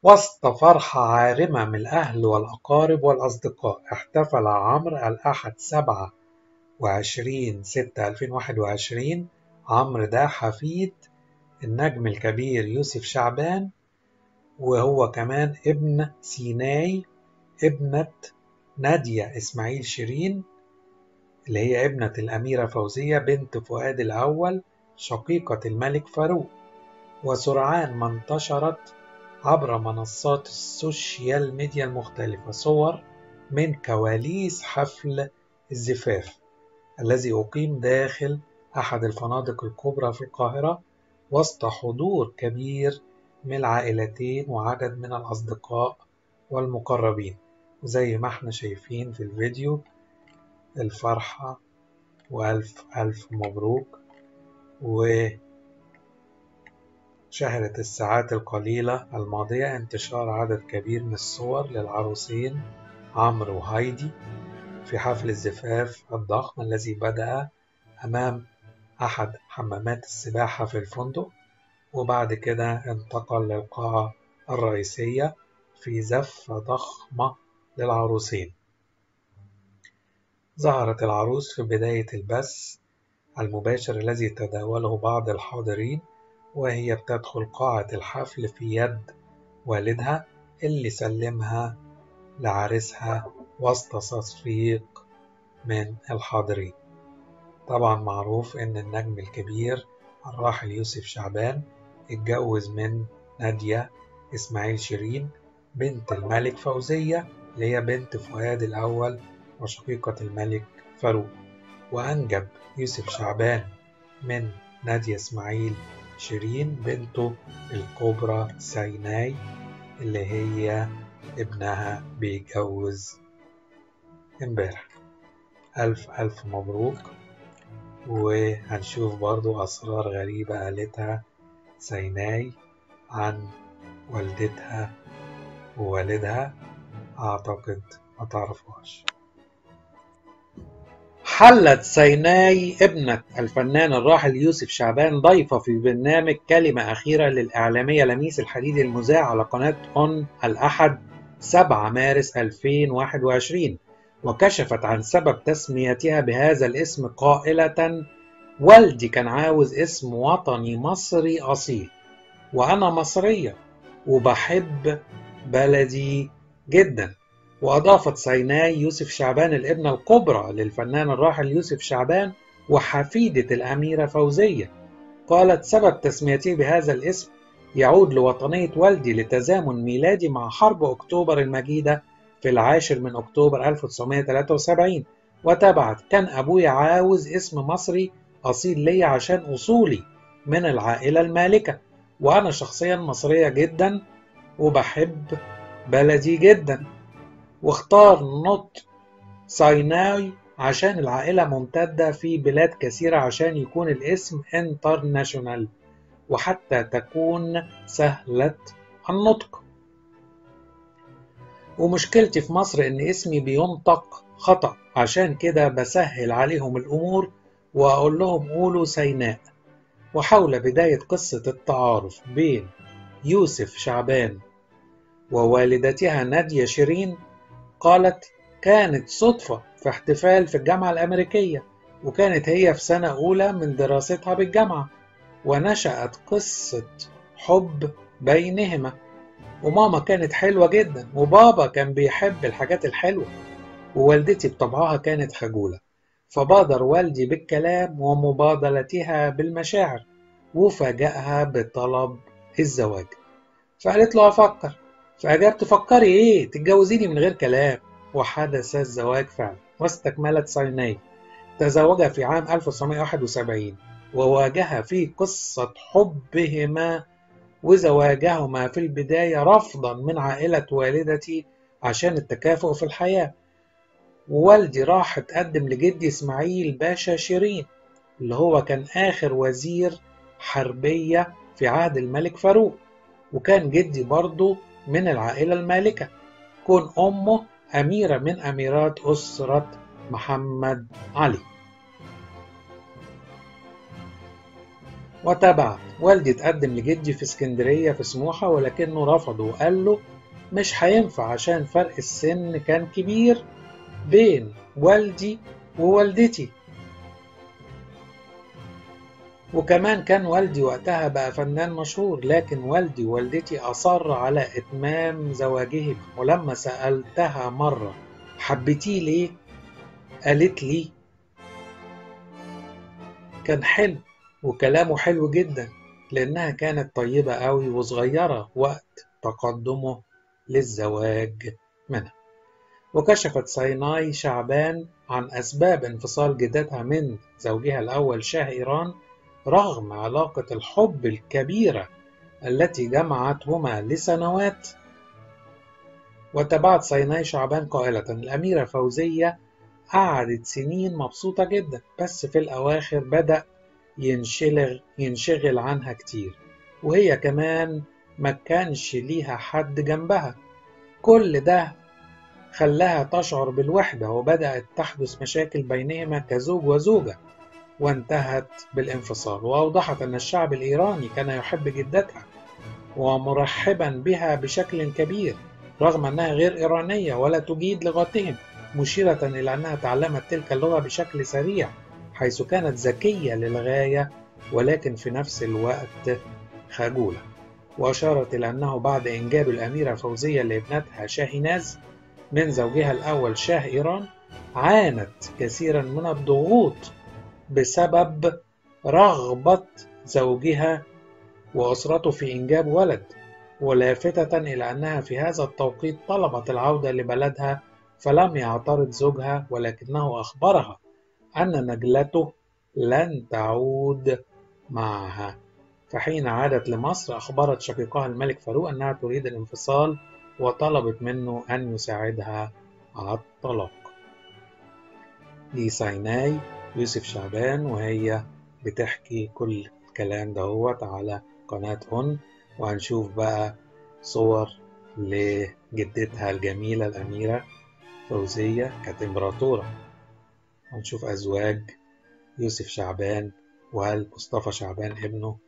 وسط فرحة عارمة من الأهل والأقارب والأصدقاء احتفل عمرو الأحد سبعة وعشرين ستة ألفين واحد وعشرين عمرو ده حفيد النجم الكبير يوسف شعبان وهو كمان ابن سيناي ابنة نادية إسماعيل شيرين اللي هي ابنة الأميرة فوزية بنت فؤاد الأول شقيقة الملك فاروق وسرعان ما انتشرت عبر منصات السوشيال ميديا المختلفة صور من كواليس حفل الزفاف الذي أقيم داخل أحد الفنادق الكبرى في القاهرة وسط حضور كبير من العائلتين وعدد من الأصدقاء والمقربين وزي ما احنا شايفين في الفيديو الفرحة وألف ألف مبروك وشهدت الساعات القليلة الماضية انتشار عدد كبير من الصور للعروسين عمرو وهايدي في حفل الزفاف الضخم الذي بدأ أمام أحد حمامات السباحة في الفندق وبعد كده انتقل للقاعة الرئيسية في زفة ضخمة للعروسين ظهرت العروس في بداية البث المباشر الذي تداوله بعض الحاضرين وهي بتدخل قاعة الحفل في يد والدها اللي سلمها لعريسها وسط تصفيق من الحاضرين طبعا معروف ان النجم الكبير الراحل يوسف شعبان اتجوز من نادية إسماعيل شيرين بنت الملك فوزية اللي هي بنت فؤاد الأول وشقيقة الملك فاروق وأنجب يوسف شعبان من نادية إسماعيل شيرين بنته الكبرى سيناي اللي هي ابنها بيتجوز امبارح ألف ألف مبروك وهنشوف برضو أسرار غريبة قالتها سيناي عن والدتها ووالدها أعتقد ما تعرفوهاش حلت سيناي ابنة الفنان الراحل يوسف شعبان ضيفة في برنامج كلمة أخيرة للإعلامية لميس الحديد المذاع على قناة أون الأحد 7 مارس 2021 وكشفت عن سبب تسميتها بهذا الاسم قائلة والدي كان عاوز اسم وطني مصري أصيل وأنا مصرية وبحب بلدي جدا وأضافت سيناي يوسف شعبان الابنة الكبرى للفنان الراحل يوسف شعبان وحفيدة الأميرة فوزية قالت سبب تسميتي بهذا الاسم يعود لوطنية والدي لتزامن ميلادي مع حرب أكتوبر المجيدة في العاشر من أكتوبر 1973 وتابعت كان أبويا عاوز اسم مصري أصيل ليا عشان أصولي من العائلة المالكة وأنا شخصيا مصرية جدا وبحب بلدي جدا واختار نوت سايناي عشان العائلة ممتدة في بلاد كثيرة عشان يكون الاسم انترناشونال وحتى تكون سهلة النطق ومشكلتي في مصر إن اسمي بينطق خطأ عشان كده بسهل عليهم الأمور وأقول لهم قولوا سيناء وحول بداية قصة التعارف بين يوسف شعبان ووالدتها نادية شيرين قالت كانت صدفة في احتفال في الجامعة الأمريكية وكانت هي في سنة أولى من دراستها بالجامعة ونشأت قصة حب بينهما وماما كانت حلوة جدا وبابا كان بيحب الحاجات الحلوة ووالدتي بطبعها كانت خجولة فبادر والدي بالكلام ومبادلتها بالمشاعر وفاجأها بطلب الزواج فقالت له أفكر فأجبت فكري إيه تتجوزيني من غير كلام وحدث الزواج فعلا واستكملت سايناي تزوجا في عام 1971 وواجه في قصة حبهما وزواجهما في البداية رفضا من عائلة والدتي عشان التكافؤ في الحياة ووالدي راح اتقدم لجدي اسماعيل باشا شيرين اللي هو كان آخر وزير حربية في عهد الملك فاروق وكان جدي برضه من العائلة المالكة كون أمه أميرة من أميرات أسرة محمد علي وتابعت والدي اتقدم لجدي في اسكندرية في سموحة ولكنه رفضه وقال له مش هينفع عشان فرق السن كان كبير بين والدي ووالدتي وكمان كان والدي وقتها بقى فنان مشهور لكن والدي ووالدتي أصر على إتمام زواجهم ولما سألتها مرة حبيتيه ليه؟ قالت لي كان حلو وكلامه حلو جدا لأنها كانت طيبة قوي وصغيرة وقت تقدمه للزواج منها وكشفت سايناي شعبان عن أسباب انفصال جدتها من زوجها الأول شاه إيران رغم علاقة الحب الكبيرة التي جمعتهما لسنوات وتبعت سايناي شعبان قائلة الأميرة فوزية قعدت سنين مبسوطة جدا بس في الأواخر بدأ ينشغل, ينشغل عنها كتير وهي كمان ما كانش ليها حد جنبها كل ده خلاها تشعر بالوحدة وبدأت تحدث مشاكل بينهما كزوج وزوجة وانتهت بالانفصال وأوضحت أن الشعب الإيراني كان يحب جدتها ومرحبا بها بشكل كبير رغم أنها غير إيرانية ولا تجيد لغتهم مشيرة إلى أنها تعلمت تلك اللغة بشكل سريع حيث كانت ذكية للغاية ولكن في نفس الوقت خجولة وأشارت إلى أنه بعد إنجاب الأميرة فوزية لابنتها شاهيناز من زوجها الأول شاه إيران عانت كثيرا من الضغوط بسبب رغبة زوجها وأسرته في إنجاب ولد ولافتة إلى أنها في هذا التوقيت طلبت العودة لبلدها فلم يعترض زوجها ولكنه أخبرها أن نجلته لن تعود معها فحين عادت لمصر أخبرت شقيقها الملك فاروق أنها تريد الانفصال وطلبت منه أن يساعدها على الطلاق دي سايناي يوسف شعبان وهي بتحكي كل الكلام دهوت على قناة أون وهنشوف بقى صور لجدتها الجميلة الأميرة فوزية كانت إمبراطورة هنشوف أزواج يوسف شعبان وهل مصطفى شعبان ابنه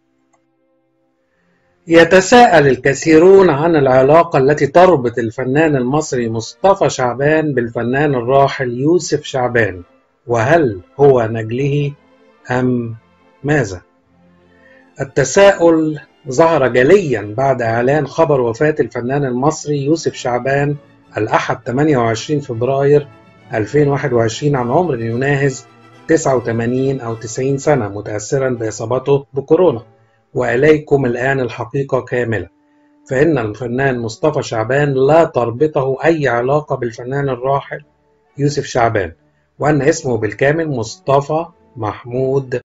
يتساءل الكثيرون عن العلاقة التي تربط الفنان المصري مصطفى شعبان بالفنان الراحل يوسف شعبان وهل هو نجله أم ماذا؟ التساؤل ظهر جليا بعد إعلان خبر وفاة الفنان المصري يوسف شعبان الأحد 28 فبراير 2021 عن عمر يناهز 89 أو 90 سنة متأثرا بإصابته بكورونا وإليكم الآن الحقيقة كاملة فإن الفنان مصطفى شعبان لا تربطه أي علاقة بالفنان الراحل يوسف شعبان وأن اسمه بالكامل مصطفى محمود